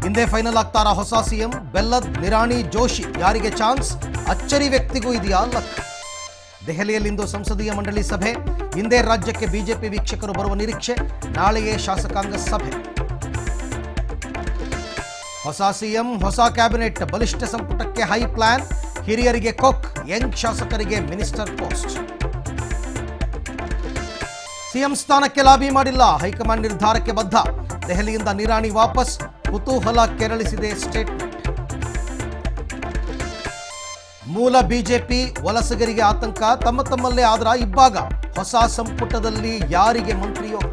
ಹಿಂದೆ ಫೈನಲ್ ಆಗ್ತಾರಾ ಹೊಸ ಸಿಎಂ ಬೆಲ್ಲದ್ ನಿರಾಣಿ ಜೋಶಿ ಯಾರಿಗೆ ಚಾನ್ಸ್ ಅಚ್ಚರಿ ವ್ಯಕ್ತಿಗೂ ಇದೆಯಾ ಲಕ್ ದೆಹಲಿಯಲ್ಲಿಂದು ಸಂಸದೀಯ ಮಂಡಳಿ ಸಭೆ ಹಿಂದೆ ರಾಜ್ಯಕ್ಕೆ ಬಿಜೆಪಿ ವೀಕ್ಷಕರು ಬರುವ ನಿರೀಕ್ಷೆ ನಾಳೆಯೇ ಶಾಸಕಾಂಗ ಸಭೆ ಹೊಸ ಸಿಎಂ ಹೊಸ ಕ್ಯಾಬಿನೆಟ್ ಬಲಿಷ್ಠ ಸಂಪುಟಕ್ಕೆ ಹೈ ಪ್ಲಾನ್ ಹಿರಿಯರಿಗೆ ಕೊಕ್ ಯಂಗ್ ಶಾಸಕರಿಗೆ ಮಿನಿಸ್ಟರ್ ಪೋಸ್ಟ್ ಸಿಎಂ ಸ್ಥಾನಕ್ಕೆ ಲಾಬಿ ಮಾಡಿಲ್ಲ ಹೈಕಮಾಂಡ್ ನಿರ್ಧಾರಕ್ಕೆ ಬದ್ಧ ದೆಹಲಿಯಿಂದ ನಿರಾಣಿ ವಾಪಸ್ ಕುತೂಹಲ ಕೆರಳಿಸಿದೆ ಸ್ಟೇಟ್ಮೆಂಟ್ ಮೂಲ ಬಿಜೆಪಿ ವಲಸಿಗರಿಗೆ ಆತಂಕ ತಮ್ಮ ತಮ್ಮಲ್ಲೇ ಆದ್ರ ಇಬ್ಬಾಗ ಹೊಸ ಸಂಪುಟದಲ್ಲಿ ಯಾರಿಗೆ ಮಂತ್ರಿಯೋ